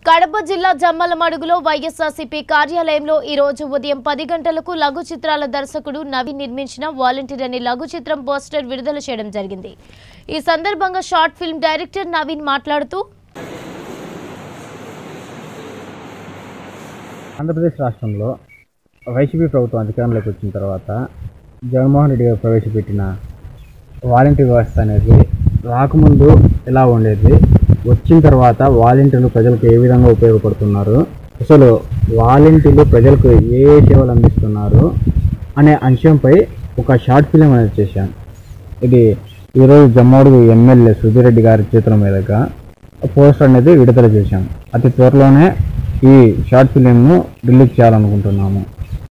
కడప జిల్లా జమ్మలమడుగులో వైఎస్ఆర్సీపీ కార్యాలయంలో ఈ రోజు ఉదయం పది గంటలకు లఘు చిత్రాల దర్శకుడు నవీన్ నిర్మించిన వాలంటీర్ అనే లఘు చిత్రం పోస్టర్ విడుదల చేయడం జరిగింది ఈ సందర్భంగా షార్ట్ ఫిల్మ్ డైరెక్టర్ నవీన్ మాట్లాడుతూ ఆంధ్రప్రదేశ్ రాష్ట్రంలో వైసీపీ ప్రభుత్వం అధికారంలోకి వచ్చిన తర్వాత జగన్మోహన్ రెడ్డి గారు ప్రవేశపెట్టిన వాలంటీర్ వ్యవస్థ అనేది రాకముందు ఎలా ఉండేది వచ్చిన తర్వాత వాలంటీర్లు ప్రజలకు ఏ విధంగా ఉపయోగపడుతున్నారు అసలు వాలంటీర్లు ప్రజలకు ఏ ఏ సేవలు అందిస్తున్నారు అనే అంశంపై ఒక షార్ట్ ఫిలిం అనేది చేశాను ఇది ఈరోజు జమ్మోడు ఎమ్మెల్యే సుధిరెడ్డి గారి చేతుల మీదుగా పోస్టర్ అనేది విడుదల చేశాం అతి త్వరలోనే ఈ షార్ట్ ఫిలింను రిలీజ్ చేయాలనుకుంటున్నాము